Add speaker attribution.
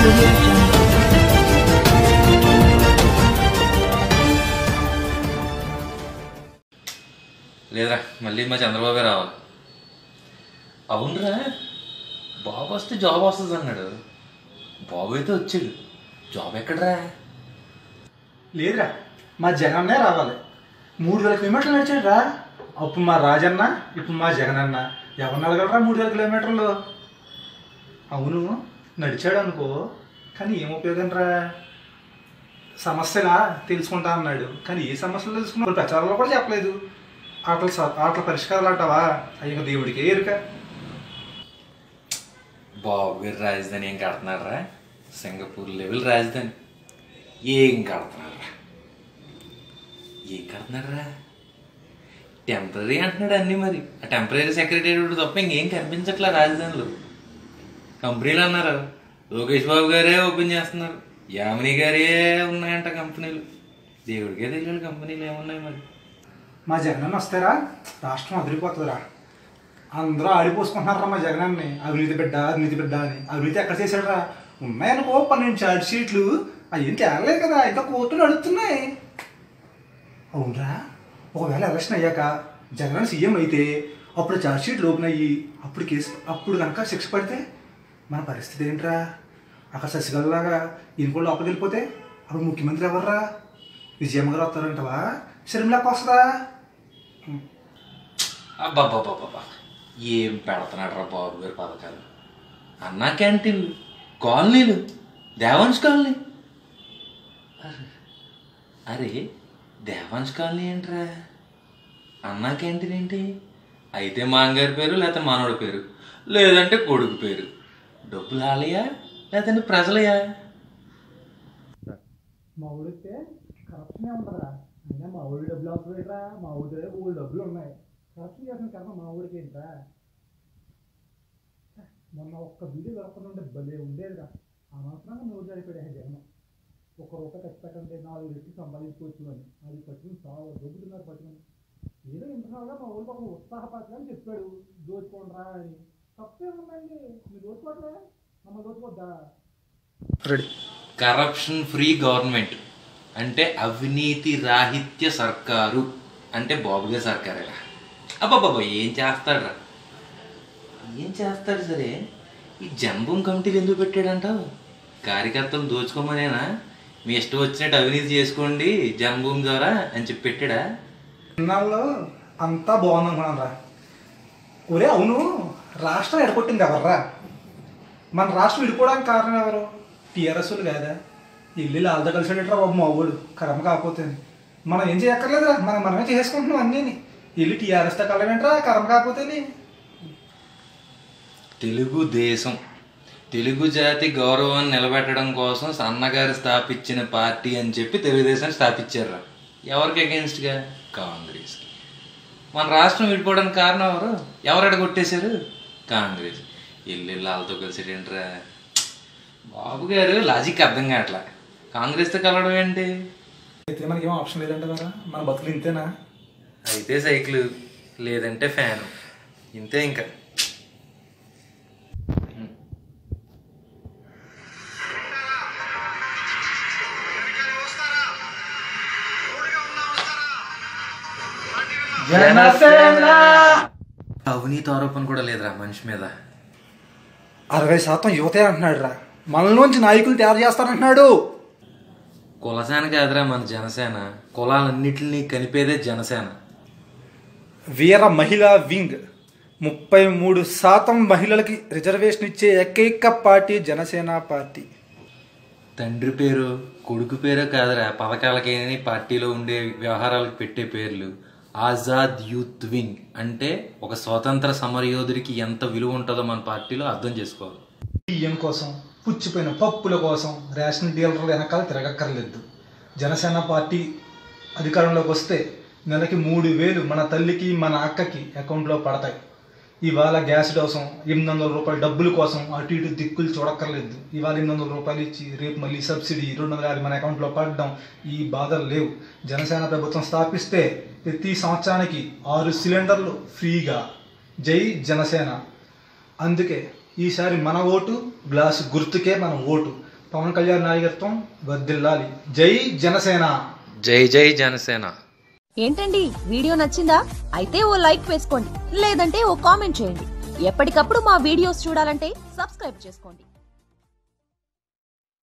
Speaker 1: audio jungle.
Speaker 2: లేదురా మళ్ళీ మా చంద్రబాబే రావాలి అవునరా బాబు వస్తే జాబ్ వస్తుంది అన్నాడు బాబు అయితే వచ్చాడు జాబ్ ఎక్కడరా
Speaker 3: లేదురా మా జగన్నే రావాలి మూడు వేల కిలోమీటర్లు నడిచాడు రా అప్పుడు మా రాజన్న ఇప్పుడు మా జగనన్న ఎవరిని అడగలరా మూడు వేల కిలోమీటర్లు అవును నడిచాడు అనుకో కానీ ఏం ఉపయోగం రా సమస్యలా తెలుసుకుంటా అన్నాడు కానీ ఏ సమస్యలు తెలుసుకున్నా ప్రచారంలో కూడా చెప్పలేదు ఆటలు స- ఆటల పరిష్కారాలు అంటావా అయ్యో దేవుడికే ఎరుక
Speaker 2: బాబు గారు రాజధాని ఏం కడుతున్నారా సింగపూర్ లెవెల్ రాజధాని ఏం కడుతున్నారా ఏం కడుతున్నారా టెంపరీ అంటున్నాడు అన్నీ మరి ఆ టెంపరీ సెక్రటరీ తప్ప ఇంకేం కనిపించట్లే రాజధానిలో కంపెనీలు అన్నారు లోకేష్ బాబు గారే ఓపెన్ చేస్తున్నారు యామిని గారే ఉన్నాయంట కంపెనీలు దేవుడికే తెలియదు కంపెనీలు ఏమున్నాయి మరి
Speaker 3: మా జగనన్న వస్తారా రాష్ట్రం అదిరిపోతుందిరా అందరూ ఆడిపోసుకుంటున్నారా మా జగనన్ని అవినీతి బిడ్డ అవినీతి బిడ్డ అని అవినీతి ఎక్కడ చేశాడురా ఉన్నాయనుకో పన్నెండు ఛార్జ్ షీట్లు అవి ఏం తేలలేదు కదా ఇంకా కోర్టులు అడుగుతున్నాయి అవునరా ఒకవేళ ఎలక్షన్ అయ్యాక జగన్ సీఎం అయితే అప్పుడు ఛార్జ్ షీట్లు ఓపెన్ అయ్యి అప్పుడు కేసు అప్పుడు కనుక శిక్ష పడితే మన పరిస్థితి ఏంట్రా అక్కడ శశికళలాగా ఈయన కూడా లోపలికి వెళ్ళిపోతే అప్పుడు ముఖ్యమంత్రి ఎవర్రా విజయమ్మ గారు వస్తారంటవా షర్మిలాకి వస్తుందా
Speaker 2: అబ్బాబ్బాబ్బాబ్బా ఏం పెడుతున్నాడు రా బాబు గారి పథకాలు అన్నా క్యాంటీన్లు కాలనీలు దేవాంశ్ కాలనీ అరే అరే దేవాంశ్ కాలనీ ఏంట్రా అన్నా క్యాంటీన్ ఏంటి అయితే మాంగారి పేరు లేకపోతే మనవడి పేరు లేదంటే కొడుకు పేరు డబ్బులు ఆలయా లేదంటే ప్రజలయా
Speaker 3: మా ఊడితే కరప్షనే ఉంటుందిరా అయినా మా ఊడి డబ్బులు అవసరం మా ఊడి దగ్గర ఊళ్ళో డబ్బులు ఉన్నాయి కరప్షన్ చేసిన కర్మ మా ఊడికి ఏంట్రా మొన్న ఒక్క వీడియో దొరకకుండా భలే ఉండేదిరా అనవసరంగా నోరు జరిపాడు జగన్ ఒక రూపాయి ఖర్చు పెట్టండి నాలుగు రెట్లు సంపాదించుకోవచ్చు అని అది పట్టుకుని చాలా దొబ్బుతున్నారు పట్టుకుని ఏదో ఇంటర్నల్గా మా ఊళ్ళో ఒక ఉత్సాహపరచని చెప్పాడు దోచుకోండిరా అని తప్పేముందండి మీరు దోచుకోవట్లే మమ్మల్ని దోచుకోవద్దా రెడీ
Speaker 2: కరప్షన్ ఫ్రీ గవర్నమెంట్ అంటే అవినీతి రాహిత్య సర్కారు అంటే బాబుగా సర్కారేరా అబ్బాబాబా ఏం చేస్తాడురా ఏం చేస్తాడు సరే ఈ జంబం కమిటీలు ఎందుకు పెట్టాడంటావు కార్యకర్తలు దోచుకోమనేనా మీ ఇష్టం వచ్చినట్టు అవినీతి చేసుకోండి జంబూం ద్వారా అని చెప్పి పెట్టాడా
Speaker 3: ఇన్నాళ్ళు అంతా బాగుంది అనుకున్నాను రా ఒరే అవును రాష్ట్రం ఎడగొట్టింది ఎవర్రా మన రాష్ట్రం విడిపోవడానికి కారణం ఎవరు టీఆర్ఎస్ వాళ్ళు కాదా ఇల్లు వాళ్ళతో కలిసాడట్రా బాబు మా ఊడు కర్మ కాకపోతే మనం ఏం చేయక్కర్లేదురా మనం మనమే చేసుకుంటున్నాం అన్నీ ఇల్లు టీఆర్ఎస్తో కలవేంట్రా కర్మ కాకపోతేని
Speaker 2: తెలుగుదేశం తెలుగు జాతి గౌరవాన్ని నిలబెట్టడం కోసం సన్నగారు స్థాపించిన పార్టీ అని చెప్పి తెలుగుదేశం స్థాపించారు ఎవరికి అగేన్స్ట్గా కాంగ్రెస్కి మన రాష్ట్రం విడిపోవడానికి కారణం ఎవరు ఎవరు అడగొట్టేశారు కాంగ్రెస్ ఇల్లు వాళ్ళతో కలిసిరేంట్రా బాబు గారు లాజిక్ అర్థం కావట్లా కాంగ్రెస్తో కలవడం ఏంటి
Speaker 3: అయితే మనకి ఏం ఆప్షన్ లేదంటే కదా మన బతుకులు ఇంతేనా
Speaker 2: అయితే సైకిల్ లేదంటే ఫ్యాన్ ఇంతే ఇంకా అవినీతి ఆరోపణ కూడా లేదురా మనిషి మీద
Speaker 3: అరవై శాతం యువతే అంటున్నాడు రా మనలోంచి నాయకులు తయారు చేస్తారంటున్నాడు
Speaker 2: కులసేన కాదురా మన జనసేన కులాలన్నిటిని కలిపేదే జనసేన
Speaker 3: వీర మహిళా వింగ్ ముప్పై మూడు శాతం మహిళలకి రిజర్వేషన్ ఇచ్చే ఏకైక పార్టీ జనసేన పార్టీ
Speaker 2: తండ్రి పేరు కొడుకు పేరు కాదురా పథకాలకి పార్టీలో ఉండే వ్యవహారాలకు పెట్టే పేర్లు ఆజాద్ యూత్ వింగ్ అంటే ఒక స్వతంత్ర సమరయోధుడికి ఎంత విలువ ఉంటుందో మన పార్టీలో అర్థం చేసుకోవాలి
Speaker 3: బియ్యం కోసం పుచ్చిపోయిన పప్పుల కోసం రేషన్ డీలర్ల వెనకాల తిరగక్కర్లేదు జనసేన పార్టీ అధికారంలోకి వస్తే నెలకి మూడు వేలు మన తల్లికి మన అక్కకి అకౌంట్లో పడతాయి ఇవాళ గ్యాస్ కోసం ఎనిమిది వందల రూపాయల డబ్బుల కోసం అటు ఇటు దిక్కులు చూడక్కర్లేదు ఇవాళ ఎనిమిది వందల రూపాయలు ఇచ్చి రేపు మళ్ళీ సబ్సిడీ రెండు వందల యాభై మన అకౌంట్లో పడడం ఈ బాధలు లేవు జనసేన ప్రభుత్వం స్థాపిస్తే ప్రతి సంవత్సరానికి ఆరు సిలిండర్లు ఫ్రీగా జై జనసేన అందుకే ఈసారి మన ఓటు గ్లాసు గుర్తుకే మన ఓటు పవన్ కళ్యాణ్ నాయకత్వం వర్దిల్లాలి జై జనసేన
Speaker 2: జై జై జనసేన
Speaker 1: ఏంటండి వీడియో నచ్చిందా అయితే ఓ లైక్ వేసుకోండి లేదంటే ఓ కామెంట్ చేయండి ఎప్పటికప్పుడు మా వీడియోస్ చూడాలంటే సబ్స్క్రైబ్ చేసుకోండి